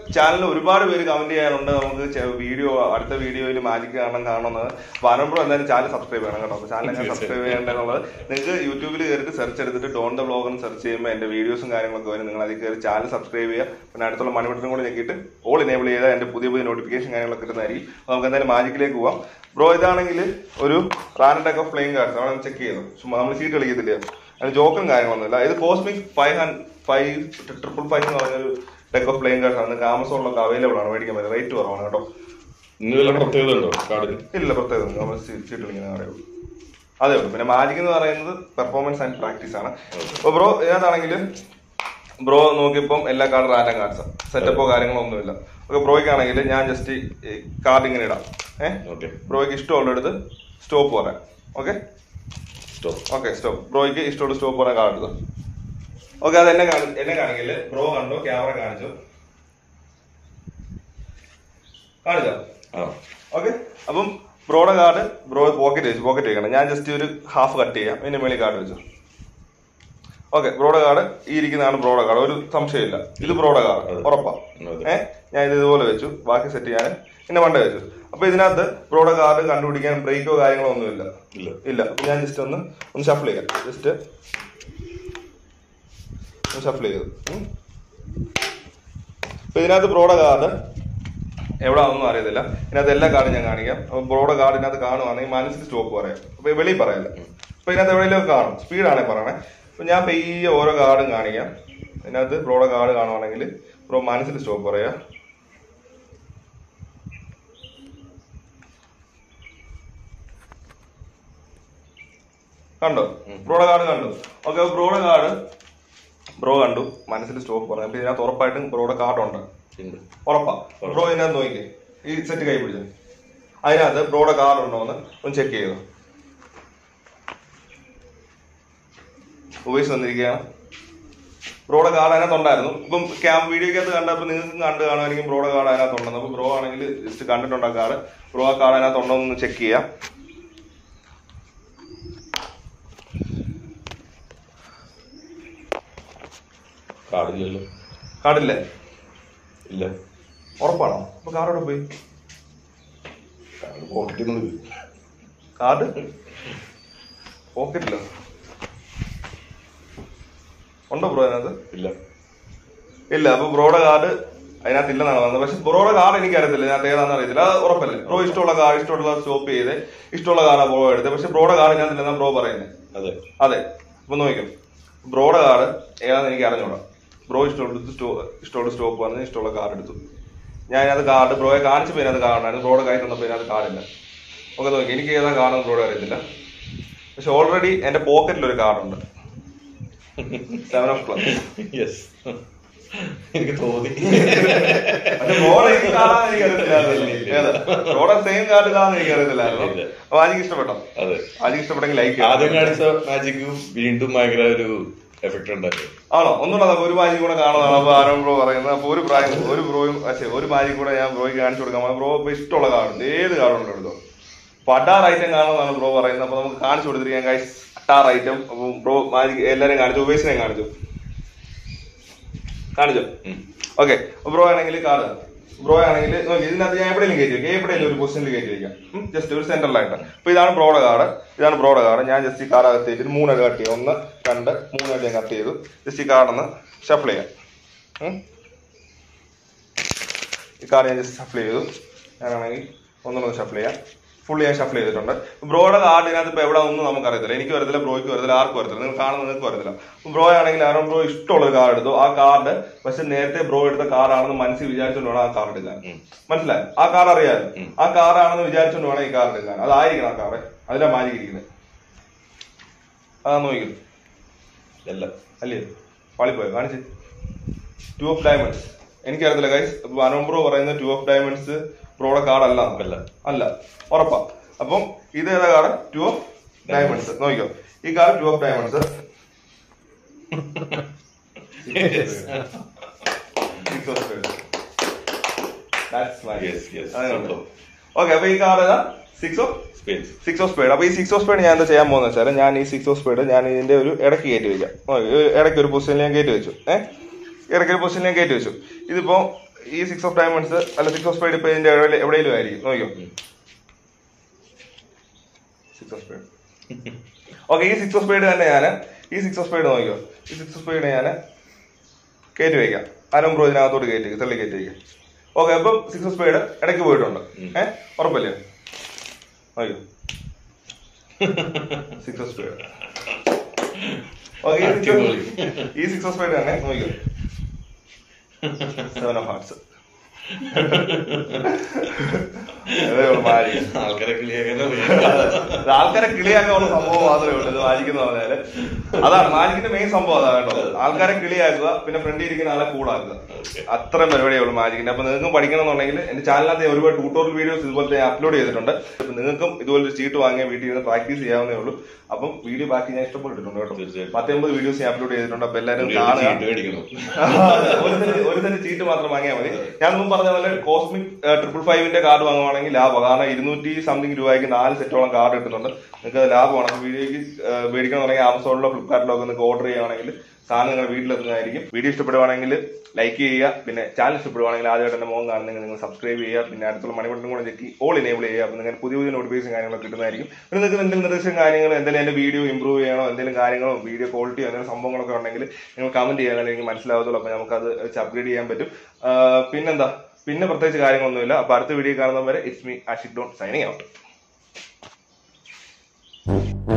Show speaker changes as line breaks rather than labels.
ചാനലിൽ ഒരുപാട് പേര് കമന്റ് ചെയ്യാനുണ്ട് നമുക്ക് വീഡിയോ അടുത്ത വീഡിയോയിൽ മാജിക് കാണണം കാണുന്നത് അപ്പൊ അനംബ്രോ എന്തായാലും ചാനൽ സബ്സ്ക്രൈബ് ചെയ്യണം കേട്ടോ അപ്പൊ ചാനൽ എങ്ങനെ സബ്സ്ക്രൈബ് ചെയ്യേണ്ടതെന്നുള്ളത് നിങ്ങൾക്ക് യൂട്യൂബിൽ കയറിയിട്ട് സെർച്ച് എടുത്തിട്ട് ഡോൺ ദ ബ്ലോഗ് എന്ന് സെർച്ച് ചെയ്യുമ്പോൾ എന്റെ വീഡിയോസും കാര്യങ്ങളൊക്കെ വരും നിങ്ങൾ അതിൽ കയറി ചാനൽ സബ്സ്ക്രൈബ് ചെയ്യുക പിന്നെ അടുത്തുള്ള മണിബട്ടനും കൂടി ഞെക്കിയിട്ട് ഓൾ എനേബിൾ ചെയ്താൽ എന്റെ പുതിയ പുതിയ നോട്ടിഫിക്കേഷൻ കാര്യങ്ങളൊക്കെ കിട്ടുന്നതായിരിക്കും അപ്പൊ നമുക്ക് എന്തായാലും മാജിക്കിലേക്ക് പോവാം ബ്രോ ഇതാണെങ്കിൽ ഒരു റാൻഡൊക്കെ ഫ്ലെയിം കാർഡ്സ് അവിടെ ചെക്ക് ചെയ്തു ചുമ്മാ നമ്മൾ സീറ്റ് കളിക്കത്തില്ല അതിന് ജോക്കും കാര്യങ്ങളൊന്നുമില്ല ഇത് cosmic five five triple five എന്ന് പറഞ്ഞൊരു ഡെക്ക് ഓഫ് പ്ലെയിൻ കാർഡ്സ് ആണ് നിങ്ങൾക്ക് ആമസോണിലൊക്കെ അവൈലബിൾ ആണ് മേടിക്കാൻ പറ്റും റേറ്റ് കുറവാണ് കേട്ടോ
ഇന്ന് വല്ല പ്രത്യേകത ഉണ്ടോ കാർഡിന്
ഇല്ല പ്രത്യേകം നമ്മൾ സീറ്റ് കളിക്കുന്ന കാര്യമേ ഉള്ളൂ അതേ ഉള്ളൂ പിന്നെ മാജിക് എന്ന് പറയുന്നത് പെർഫോമൻസ് ആൻഡ് പ്രാക്ടീസ് ആണ് അപ്പൊ ബ്രോ ഇതിനകത്താണെങ്കിൽ ബ്രോ നോക്കിയപ്പം എല്ലാ കാർഡ് റാൻഡം കാർഡ്സ് സെറ്റപ്പോ കാര്യങ്ങളോ ഒന്നുമില്ല ഓക്കെ ബ്രോയ്ക്കാണെങ്കിൽ ഞാൻ ജസ്റ്റ് കാർഡ് ഇങ്ങനെ ഇടാം ഏഹ്
ഓക്കെ
ബ്രോയ്ക്ക് ഇഷ്ടമുള്ളടുത്ത് സ്റ്റോപ്പ് പറയാം ഓക്കെ
സ്റ്റോപ്പ്
ഓക്കെ സ്റ്റോപ്പ് ബ്രോയ്ക്ക് ഇഷ്ടമുള്ള സ്റ്റോപ്പ് പറയാൻ കാർഡ് എടുത്തു ഓക്കെ അത് എന്നെ കാണി എന്നെ കാണിക്കില്ല ബ്രോ കണ്ടു ക്യാമറ കാണിച്ചു കാണിച്ചോ
ആ
ഓക്കെ അപ്പം ബ്രോയുടെ കാർഡ് ബ്രോ പോക്കറ്റ് വെച്ചു പോക്കറ്റ് വെക്കണം ഞാൻ ജസ്റ്റ് ഒരു ഹാഫ് കട്ട് ചെയ്യാം ഇതിന്റെ മേളിൽ കാർഡ് വെച്ചു ഓക്കെ ബ്രോയുടെ കാർഡ് ഈ ഇരിക്കുന്നതാണ് ബ്രോയുടെ കാർഡ് ഒരു സംശയമില്ല ഇത് ബ്രോയുടെ കാർഡ്
അതെ.
ഉറപ്പാ
അതെ.
ഏഹ് ഞാൻ ഇത് ഇതുപോലെ വെച്ചു ബാക്കി സെറ്റ് ചെയ്യാൻ പിന്നെ മണ്ട വെച്ചു അപ്പൊ ഇതിനകത്ത് ബ്രോയുടെ കാർഡ് കണ്ടുപിടിക്കാൻ ബ്രേക്കോ കാര്യങ്ങളോ ഒന്നുമില്ല
ഇല്ല
ഇല്ല അപ്പൊ ഞാൻ ജസ്റ്റ് ഒന്ന് ഒന്ന് ഷഫിൾ ചെയ്യാം ജസ്റ്റ് ഒന്ന് ഷഫിൾ ചെയ്തു ഉം. അപ്പൊ ഇതിനകത്ത് ബ്രോയുടെ കാർഡ് എവിടെ ഒന്നും അറിയത്തില്ല ഇതിനകത്ത് എല്ലാ കാർഡും ഞാൻ കാണിക്കാം അപ്പൊ ബ്രോയുടെ കാർഡ് ഇതിനകത്ത് കാണുവാണെങ്കിൽ മനസ്സിൽ സ്റ്റോപ്പ് പറയാം അപ്പൊ വെളിയിൽ പറയല്ല അപ്പൊ ഇതിനകത്ത് എവിടെയെങ്കിലും കാണും സ്പീഡാണേ പറയണേ അപ്പൊ ഞാൻ പെയ്യെ ഓരോ കാർഡും കാണിക്കാം ഇതിനകത്ത് ബ്രോയുടെ കാർഡ് കാണുവാണെങ്കിൽ ബ്രോ മനസ്സിൽ സ്റ്റോപ്പ് പറയാ കണ്ടോ ബ്രോയുടെ കാർഡ് കണ്ടു ഓക്കെ ബ്രോയുടെ കാർഡ് ബ്രോ കണ്ടു മനസ്സിൽ സ്റ്റോപ്പ് പറഞ്ഞു അപ്പൊ ഇതിനകത്ത് ഉറപ്പായിട്ടും ബ്രോയുടെ കാർഡ് ഉണ്ട്
ഉണ്ട്
ഉറപ്പാ ബ്രോ ഇതിനകത്ത് നോക്കിക്കേ ഈ സെറ്റ് കൈ പിടിച്ചു അതിനകത്ത് ബ്രോയുടെ കാർഡ് ഉണ്ടോ എന്ന് ഒന്ന് ചെക്ക് ചെയ്തു ഉപയോഗിച്ച് വന്നിരിക്കുകയാണ് ബ്രോയുടെ കാർഡ് അതിനകത്ത് ഉണ്ടായിരുന്നു ഇപ്പം ക്യാം വീഡിയോക്കകത്ത് കണ്ടപ്പോൾ നിങ്ങൾക്ക് കണ്ട് കാണുമായിരിക്കും ബ്രോയുടെ കാർഡ് അതിനകത്ത് ഉണ്ടെന്ന് അപ്പൊ ബ്രോ ആണെങ്കിൽ ജസ്റ്റ് കണ്ടിട്ടുണ്ട് ആ കാർഡ് ബ്രോ ആ കാർഡ് അതിനകത്ത് ഉണ്ടോ എന്ന് ചെക്ക് ചെയ്യാം
കാർഡില്ലല്ലോ
കാർഡില്ലേ
ഇല്ല
ഉറപ്പാണോ അപ്പൊ കാർഡ് പോയി
കാർഡ് പോക്കറ്റിൽ നിന്ന് പോയി.
കാർഡ് പോക്കറ്റിലോ ഉണ്ടോ ബ്രോ അതിനകത്ത്
ഇല്ല
ഇല്ല അപ്പൊ ബ്രോയുടെ കാർഡ് അതിനകത്ത് ഇല്ലെന്നാണ് പറഞ്ഞത് പക്ഷെ ബ്രോയുടെ കാർഡ് എനിക്ക് അറിയത്തില്ല ഇതിനകത്ത് ഏതാണെന്ന് അറിയത്തില്ല അത് ഉറപ്പല്ലേ ബ്രോ ഇഷ്ടമുള്ള കാർഡ് ഇഷ്ടമുള്ള സ്റ്റോപ്പ് ചെയ്ത് ഇഷ്ടമുള്ള കാർഡാണ് ബ്രോ എടുത്തത് പക്ഷെ ബ്രോയുടെ കാർഡ് ഇതിനകത്ത് ഇല്ലെന്നാണ് ബ്രോ പറയുന്നത്
അതെ
അതെ അപ്പൊ നോക്കും ബ്രോയുടെ കാർഡ് ഏതാണെന്ന് എനിക്ക് അറിഞ്ഞൂടാ ബ്രോ ഇഷ്ടമുള്ള സ്റ്റോ ഇഷ്ടമുള്ള സ്റ്റോപ്പ് വന്ന് ഇഷ്ടമുള്ള കാർഡ് എടുത്തു ഞാൻ അതിനകത്ത് കാർഡ് ബ്രോയെ കാണിച്ചപ്പോൾ ഇതിനകത്ത് കാർഡായിരുന്നു ബ്രോയുടെ കൈ തന്നപ്പോൾ ഇതിനകത്ത് കാർഡില്ല ഓക്കെ നോക്കി എനിക്ക് ഏതാ കാർഡെന്ന് ബ്രോയുടെ അറിയത്തില്ല പക്ഷെ ഓൾറെഡി എന്റെ പോക്കറ്റിൽ ഒരു കാർഡുണ്ട് സെവൻ ഓഫ് ക്ലബ്
യെസ് എനിക്ക് തോന്നി
പക്ഷെ ബ്രോയുടെ ഈ കാർഡാന്ന് എനിക്ക് അറിയത്തില്ലായിരുന്നു ഏതാ? ബ്രോയുടെ സെയിം കാർഡ് ഇതാന്ന് എനിക്ക് അറിയത്തില്ലായിരുന്നു
ഇല്ല.
അപ്പൊ ആജിക്ക് ഇഷ്ടപ്പെട്ടോ
അതെ
ആജിക്ക് ഇഷ്ടപ്പെട്ടെങ്കിൽ ലൈക്ക്
ആദ്യം കാണിച്ച മാജിക് വീണ്ടും ഭയങ്കര ഒരു എഫക്ട് ഉണ്ടായിരുന്നു
ആണോ ഒന്നുകൂടെ നമുക്ക് ഒരു മാജിക് കൂടെ കാണുന്നതാണ് അപ്പൊ ആരോ ബ്രോ പറയുന്നത് അപ്പൊ ഒരു പ്രായം ഒരു ബ്രോയും പക്ഷേ ഒരു മാജിക് കൂടെ ഞാൻ ബ്രോയ്ക്ക് കാണിച്ചു കൊടുക്കാം ബ്രോ ഇപ്പൊ ഇഷ്ടമുള്ള കാർഡ് ഏത് കാർഡുണ്ട് എടുത്തോ അപ്പൊ അട്ടാർ ഐറ്റം കാണുന്നതാണ് ബ്രോ പറയുന്നത് അപ്പൊ നമുക്ക് കാണിച്ചു കൊടുത്തിരിക്കാൻ ഗൈസ് അട്ടാർ ഐറ്റം അപ്പൊ ബ്രോ മാജിക് എല്ലാരും കാണിച്ചു ഉപേസിനെ കാണിച്ചു കാണിച്ചോ
ഉം.
ഓക്കെ ബ്രോ ആണെങ്കിൽ കാർഡ് ബ്രോ ആണെങ്കിൽ നോക്കി ഇതിനകത്ത് ഞാൻ എവിടെയെങ്കിലും കയറ്റി വെക്കാം എവിടെയെങ്കിലും ഒരു പൊസിഷനിൽ കയറ്റി വെക്കാം ജസ്റ്റ് ഒരു സെന്ററിലായിട്ട് അപ്പൊ ഇതാണ് ബ്രോയുടെ കാർഡ് ഇതാണ് ബ്രോയുടെ കാർഡ് ഞാൻ ജസ്റ്റ് ഈ കാർഡ് അകത്ത് വെച്ചിട്ട് മൂന്നായിട്ട് കട്ട് ചെയ്യും ഒന്ന് രണ്ട് മൂന്നായിട്ട് ഞാൻ കട്ട് ചെയ്തു ജസ്റ്റ് ഈ കാർഡൊന്ന് ഷഫിൾ ചെയ്യാം ഉം. ഈ കാർഡ് ഞാൻ ജസ്റ്റ് ഷഫിൾ ചെയ്തു ഞാനാണെങ്കിൽ ഒന്നുകൂടെ ഷഫിൾ ചെയ്യാം ഫുള്ളി ഞാൻ ഷഫിൾ ചെയ്തിട്ടുണ്ട് ബ്രോയുടെ കാർഡ് ഇതിനകത്ത് ഇപ്പൊ എവിടെ ഒന്നും നമുക്ക് അറിയത്തില്ല എനിക്ക് വരത്തില്ല ബ്രോയ്ക്ക് വരത്തില്ല ആർക്കും വരത്തില്ല നിങ്ങൾ കാണുന്ന നിങ്ങൾക്ക് വരത്തില്ല ബ്രോ ആണെങ്കിൽ ആരോ ബ്രോ ഇഷ്ടമുള്ള ഒരു കാർഡ് എടുത്തു ആ കാർഡ് പക്ഷെ നേരത്തെ ബ്രോ എടുത്ത കാർഡാണെന്ന് മനസ്സിൽ വിചാരിച്ചുകൊണ്ട് വേണം ആ കാർഡ് എടുക്കാൻ
ഉം.
മനസ്സിലായി ആ കാർഡ് അറിയാമല്ലോ ആ കാർഡാണെന്ന് വിചാരിച്ചുകൊണ്ട് വേണം ഈ കാർഡ് എടുക്കാൻ അതായിരിക്കണം ആ കാർഡ് അതിലാ മാജിക് ഇരിക്കുന്നത് അതാ നോക്കിക്കുന്നു
അല്ല
അല്ലേ പാളിപ്പോയോ കാണിച്ച് ടു ഓഫ് ഡയമണ്ട്സ് എനിക്കറിയത്തില്ല ഗൈസ് അനോം ബ്രോ പറയുന്ന ടു ഓഫ് ഡയമണ്ട്സ് ബ്രോയുടെ കാർഡ് അല്ല
അല്ല.
അല്ല ഉറപ്പാ അപ്പം ഇത് ഏതാ കാർഡ് ടു ഓഫ് ഡയമണ്ട്സ് നോക്കിക്കോ ഈ card two of diamonds
Yes, yes.
Okay അപ്പൊ ഈ കാർഡ് ഏതാ six of
spades
six of spade അപ്പൊ ഈ സിക്സ് ഓഫ് സ്പേഡ് ഞാൻ എന്താ ചെയ്യാൻ പോകുന്നത് വെച്ചാൽ ഞാൻ ഈ സിക്സ് ഓഫ് സ്പേഡ് ഞാൻ ഇതിന്റെ ഒരു ഇടയ്ക്ക് കയറ്റി വെക്കാം നോക്ക്, ഈ ഇടയ്ക്ക് ഒരു പൊസിഷനിൽ ഞാൻ കയറ്റി വെച്ചു ഏഹ് ഇടയ്ക്ക് ഒരു പൊസിഷനിൽ ഞാൻ കയറ്റി വെച്ചു ഇതിപ്പോ ഈ സിക്സ് ഓഫ് ഡയമണ്ട്സ് അല്ല സിക്സ് ഓഫ് സ്പേഡ് ഇപ്പൊ ഇതിന്റെ എവിടെ- എവിടെയെങ്കിലും ആയിരിക്കും നോക്കിയോ സിക്സ് ഓഫ് സ്പേഡ് ഓക്കെ ഈ സിക്സ് ഓഫ് സ്പേഡ് തന്നെ ഞാൻ ഈ സിക്സ് ഓഫ് സ്പേഡ് നോക്കിയോ ഈ സിക്സ് ഓഫ് സ്പേഡ് ഞാൻ കയറ്റി വയ്ക്കാം അരമ്പ്രോ ഇതിനകത്തോട്ട് കയറ്റി വയ്ക്കും, തള്ളി കയറ്റി വയ്ക്കാം ഓക്കെ അപ്പം സിക്സ് ഓഫ് സ്പേഡ് ഇടയ്ക്ക് പോയിട്ടുണ്ട് ഏഹ് ഉറപ്പല്ലേ നോക്കിയോ സിക്സ് ഓഫ് സ്പേഡ് ഓക്കെ
അടിപൊളി.
ഈ സിക്സ് ഓഫ് സ്പേഡ് തന്നെ നോക്കിയോ സെവൻ ഓഫ് ഹാർട്സ് അതേ ഉള്ളൂ മാരി
ആൾക്കാരെ ക്ലിയർ
ഇത് ആൾക്കാരെ കിളിയാക്കാനുള്ള സംഭവം മാത്രമേ ഉള്ളൂ ഇത് മാജിക്കുന്ന പറഞ്ഞാല് അതാണ് മാജിക്കിന്റെ മെയിൻ സംഭവം അതാണ് കേട്ടോ ആൾക്കാരെ കിളിയാക്കുക പിന്നെ ഫ്രണ്ടിൽ ഇരിക്കുന്ന ആളെ കൂളാക്കുക അത്രയും പരിപാടിയേ ഉള്ളൂ മാജിക്കിന്റെ അപ്പൊ നിങ്ങൾക്കും പഠിക്കണമെന്നുണ്ടെങ്കിൽ എന്റെ ചാനലിനകത്ത് ഞാൻ ഒരുപാട് ട്യൂട്ടോറിയൽ വീഡിയോസ് ഇതുപോലത്തെ അപ്ലോഡ് ചെയ്തിട്ടുണ്ട് അപ്പൊ നിങ്ങൾക്കും ഇതുപോലെ ചീട്ട് വാങ്ങിയ വീട്ടിൽ നിന്ന് പ്രാക്ടീസ് ചെയ്യാവുന്നേ ഉള്ളൂ അപ്പം വീഡിയോ ബാക്കി ഞാൻ ഇഷ്ടപ്പെട്ടിട്ടുണ്ട് കേട്ടോ
തീർച്ചയായും.
പത്തൊമ്പത് വീഡിയോസ് ഞാൻ അപ്ലോഡ് ചെയ്തിട്ടുണ്ട് അപ്പൊ എല്ലാവരും കാണുക
മേടിക്കണം
ഒരു സെന്റ് ഒരു സെന്റ് ചീട്ട് മാത്രം വാങ്ങിയാൽ മതി ഞാൻ മുമ്പ് പറഞ്ഞ പോലെ കോസ്മിക് ട്രിപ്പിൾ ഫൈവിന്റെ കാർഡ് വാങ്ങുവാണെങ്കിൽ ലാഭം കാരണം ഇരുന്നൂറ്റി സംതിങ് രൂപയ്ക്ക് നാല് സെറ്റോളം കാർഡ് കിട്ടുന്നുണ്ട് നിങ്ങൾക്ക് അത് ലാഭമാണ് അപ്പൊ വീഡിയോക്ക് മേടിക്കണമെന്നുണ്ടെങ്കിൽ ആമസോണിലോ ഫ്ലിപ്കാർട്ടിലോ ഒക്കെ നിങ്ങൾക്ക് ഓർഡർ ചെയ്യുകയാണെങ്കിൽ സാധനം നിങ്ങളുടെ വീട്ടിലെത്തുന്നതായിരിക്കും വീഡിയോ ഇഷ്ടപ്പെടുവാണെങ്കിൽ ലൈക്ക് ചെയ്യുക പിന്നെ ചാനൽ ഇഷ്ടപ്പെടുവാണെങ്കിൽ ആദ്യമായിട്ട് എന്റെ മോൻ കാണുന്നെങ്കിൽ നിങ്ങൾ സബ്സ്ക്രൈബ് ചെയ്യുക പിന്നെ അടുത്തുള്ള മണിബട്ടനും കൂടെ ചെക്കി ഓൾ എനേബിൾ ചെയ്യുക അപ്പോൾ നിങ്ങൾ പുതിയ പുതിയ നോട്ടിഫിക്കേഷൻ കാര്യങ്ങളൊക്കെ കിട്ടുന്നതായിരിക്കും പിന്നെ നിങ്ങൾക്ക് എന്തെങ്കിലും നിർദ്ദേശം കാര്യങ്ങൾ എന്തെങ്കിലും എന്റെ വീഡിയോ ഇമ്പ്രൂവ് ചെയ്യണോ എന്തെങ്കിലും കാര്യങ്ങളോ വീഡിയോ ക്വാളിറ്റിയോ എന്തെങ്കിലും സംഭവങ്ങളൊക്കെ ഉണ്ടെങ്കിൽ നിങ്ങൾ കമന്റ് ചെയ്യാനാണ് എനിക്ക് മനസ്സിലാവത്തുള്ളൂ അപ്പോൾ നമുക്കത് വെച്ച് അപ്ഗ്രേഡ് ചെയ്യാൻ പറ്റും ആ, പിന്നെന്താ പിന്നെ പ്രത്യേകിച്ച് കാര്യങ്ങളൊന്നുമില്ല അപ്പൊ അടുത്ത വീഡിയോ കാണുന്നവരെ it's me Ashik don signing out